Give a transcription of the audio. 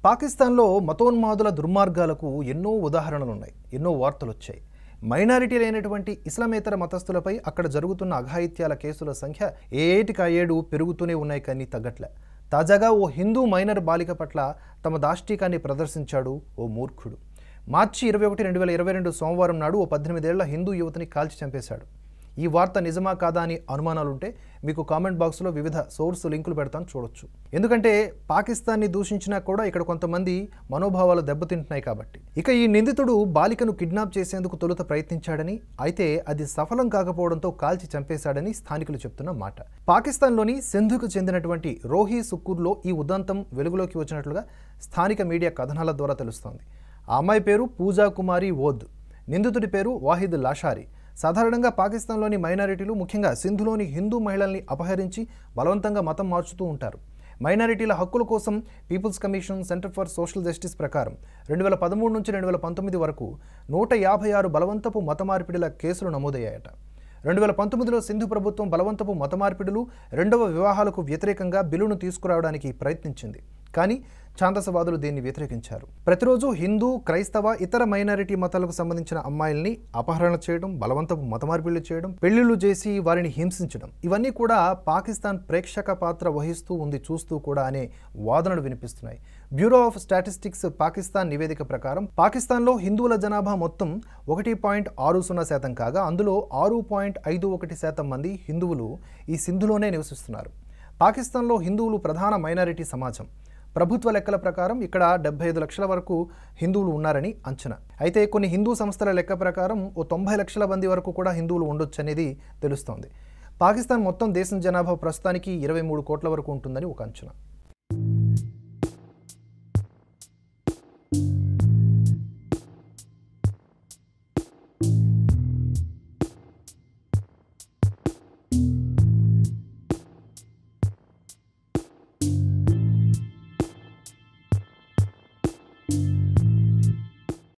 పాకిస్తాన్లో మతోన్మాదుల దుర్మార్గాలకు ఎన్నో ఉదాహరణలు ఉన్నాయి ఎన్నో వార్తలు వచ్చాయి మైనారిటీ లేనటువంటి ఇస్లామేతర మతస్థులపై అక్కడ జరుగుతున్న అఘాయిత్యాల కేసుల సంఖ్య ఏ ఏటికి ఏడు పెరుగుతూనే ఉన్నాయి కానీ తగ్గట్లే తాజాగా ఓ హిందూ మైనర్ బాలిక పట్ల తమ దాష్టీకాన్ని ప్రదర్శించాడు ఓ మూర్ఖుడు మార్చి ఇరవై ఒకటి రెండు వేల ఇరవై రెండు సోమవారం నాడు ఓ పద్దెనిమిదేళ్ల హిందూ యువతిని కాల్చి చంపేశాడు ఈ వార్త నిజమా కాదా అని అనుమానాలుంటే మీకు కామెంట్ బాక్స్లో వివిధ సోర్స్ లింకులు పెడతాను చూడొచ్చు ఎందుకంటే పాకిస్తాన్ని దూషించినా కూడా ఇక్కడ కొంతమంది మనోభావాలు దెబ్బతింటున్నాయి కాబట్టి ఇక ఈ నిందితుడు బాలికను కిడ్నాప్ చేసేందుకు తొలుత ప్రయత్నించాడని అయితే అది సఫలం కాకపోవడంతో కాల్చి చంపేశాడని స్థానికులు చెప్తున్న మాట పాకిస్తాన్లోని సింధుకు చెందినటువంటి రోహీ సుక్కూర్లో ఈ ఉదంతం వెలుగులోకి వచ్చినట్లుగా స్థానిక మీడియా కథనాల ద్వారా తెలుస్తోంది ఆ అమ్మాయి పేరు పూజా కుమారి ఓద్ నిందితుడి పేరు వాహిద్ లాషారి సాధారణంగా పాకిస్తాన్లోని మైనారిటీలు ముఖ్యంగా సింధులోని హిందూ మహిళల్ని అపహరించి బలవంతంగా మతం మార్చుతూ ఉంటారు మైనారిటీల హక్కుల కోసం people's commission centre for social justice ప్రకారం రెండు వేల పదమూడు నుంచి రెండు వేల పంతొమ్మిది వరకు నూట యాభై ఆరు బలవంతపు మత మార్పిడిల కేసులు నమోదయ్యాయట రెండు వేల పంతొమ్మిదిలో సింధు ప్రభుత్వం బలవంతపు మత మార్పిడులు రెండవ వివాహాలకు వ్యతిరేకంగా బిల్లును తీసుకురావడానికి ప్రయత్నించింది కానీ ఛాందసవాదులు దీన్ని వ్యతిరేకించారు ప్రతిరోజు హిందూ క్రైస్తవ ఇతర మైనారిటీ మతాలకు సంబంధించిన అమ్మాయిల్ని అపహరణ చేయడం బలవంతపు మత మార్పిడులు చేయడం పెళ్లిళ్లు చేసి వారిని హింసించడం ఇవన్నీ కూడా పాకిస్తాన్ ప్రేక్షక పాత్ర వహిస్తూ ఉంది చూస్తూ కూడా అనే వాదనలు వినిపిస్తున్నాయి బ్యూరో ఆఫ్ స్టాటిస్టిక్స్ పాకిస్తాన్ నివేదిక ప్రకారం పాకిస్తాన్లో హిందువుల జనాభా మొత్తం ఒకటి పాయింట్ ఆరు సున్నా శాతం కాగా అందులో ఆరు పాయింట్ ఐదు ఒకటి శాతం మంది హిందువులు ఈ సింధులోనే నివసిస్తున్నారు పాకిస్తాన్లో హిందువులు ప్రధాన మైనారిటీ సమాజం ప్రభుత్వ లెక్కల ప్రకారం ఇక్కడ డెబ్బై ఐదు లక్షల వరకు హిందువులు ఉన్నారని అంచనా అయితే కొన్ని హిందూ సంస్థల లెక్క ప్రకారం ఓ తొంభై లక్షల మంది వరకు కూడా హిందువులు ఉండొచ్చు అనేది తెలుస్తోంది పాకిస్తాన్ మొత్తం దేశం జనాభా ప్రస్తుతానికి ఇరవై మూడు కోట్ల వరకు ఉంటుందని ఒక అంచనా